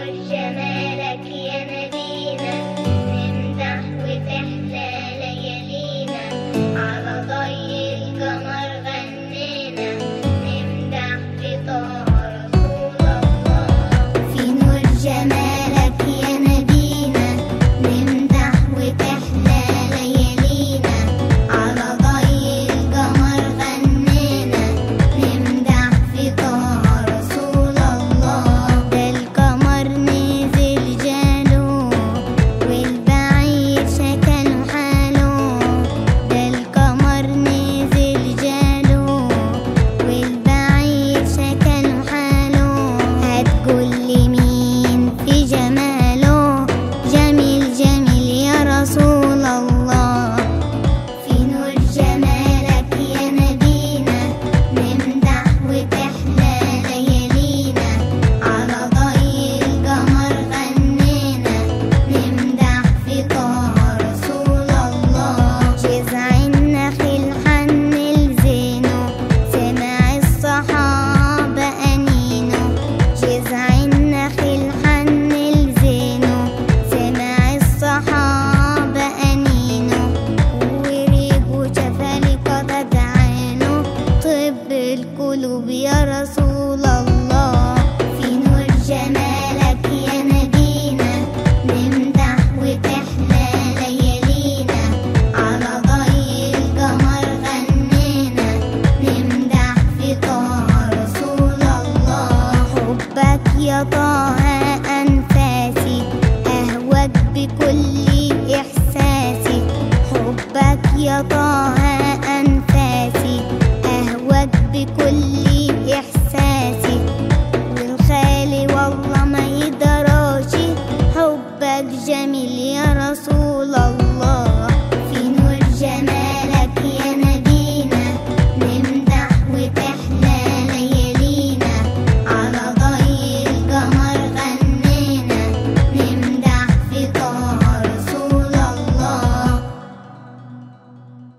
جمالك يا نبينا نمدح وتحلى ليالينا على ضي القمر غنينا نمدح في طه رسول الله في نور جمالك يا نبينا نمدح وتحلى ليالينا على ضي القمر غنينا نمدح في طه رسول الله ده القمر نزل جاله والبعيد شكله حاله ده القمر نزل جاله والبعيد شكله حاله هتقول لي مين في جماله جميل جميل يا رسول الله في نور جمالك يا نبينا نمدح وتحلى ليالينا على ضي القمر غنينا نمدح في طه رسول الله جذع النخيل حن لزينه سمع الصحابة أنينه جذع النخيل حن لزينه سمع الصحابة أنينه وريقه شفالك عينه طب القلوب يا رسول الله في نور جمالك يا نبينا نمدح وتحلى ليالينا على ضي القمر غنينا نمدح في طه رسول الله حبك يا طه أنفاسي أهواك بكل إحساسي حبك يا طه